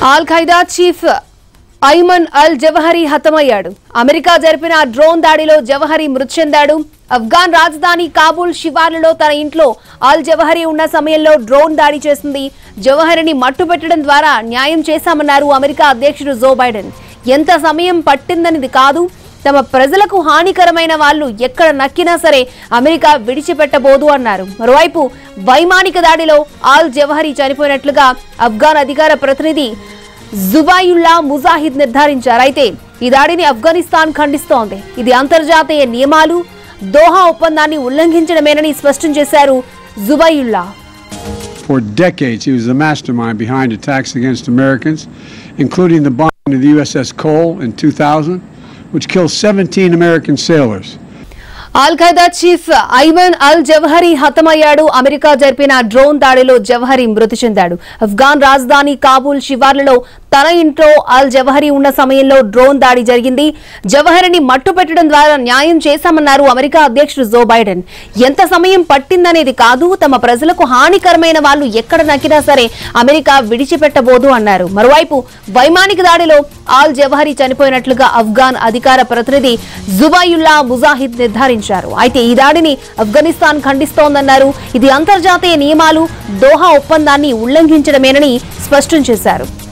All Qaeda chief Ayman al Zawahiri హతమయ్యాడు America జరిపిన drone దాడిలో జవహరి మృతి చెందాడు ఆఫ్ఘాన్ రాజధాని కాబూల్ శివార్లలో తన ఇంట్లో అల్ జవహరి ఉన్న సమయంలో డ్రోన్ దాడి చేసింది జవహరిని మట్టుపెట్టడం ద్వారా న్యాయం చేశామన్నారు అమెరికా అధ్యక్షుడు జో బైడెన్ ఎంత సమయం పట్టిందనేది కాదు తమ ప్రజలకు హానికరమైన వాళ్ళు ఎక్కడ నక్కినా సరే అమెరికా విడిచిపెట్టబోదు అన్నారు మరోవైపు వైమానిక దాడిలో ఆల్ జవహరి చనిపోయినట్లుగా ఆఫ్ఘాన్ అధికార ప్రతినిధి జుబాయుల్లా ముజాహిద్ నిర్ధారించారు అయితే ఈ దాడిని ఆఫ్ఘనిస్తాన్ ఖండిస్తోంది ఇది అంతర్జాతీయ నియమాలు దోహా ఒప్పందాన్ని ఉల్లంఘించడమేనని స్పష్టం చేశారు Zabihullah For decades, he was the mastermind behind attacks against Americans, including the bombing of the USS Cole in 2000, which killed 17 American sailors. Al Qaeda chief Ayman al Zawahiri హతమయ్యాడు అమెరికా జరిపిన డ్రోన్ దాడిలో Zawahiri మృతి చెందాడు ఆఫ్ఘాన్ రాజధాని కాబూల్ శివార్లలో తన ఇంట్లో అల్ జవహరి ఉన్న సమయంలో డ్రోన్ దాడి జరిగింది జవహరిని మట్టు పెట్టడం ద్వారా న్యాయం చేశామన్నారు అమెరికా అధ్యక్షుడు జో బైడెన్ ఎంత సమయం పట్టిందనేది కాదు తమ ప్రజలకు హానికరమైన వాళ్ళు ఎక్కడ నక్కినా సరే అమెరికా విడిచిపెట్టబోదు అన్నారు మరోవైపు వైమానిక దాడిలో ఆల్ జవహరి చనిపోయినట్లుగా ఆఫ్ఘాన్ అధికార ప్రతినిధి జుబాయుల్లా ముజాహిద్ నిర్ధారించారు అయితే ఈ దాడిని ఆఫ్ఘనిస్తాన్ ఖండిస్తోందన్నారు ఇది అంతర్జాతీయ నియమాలు దోహా ఒప్పందాన్ని ఉల్లంఘించడమేనని స్పష్టం చేశారు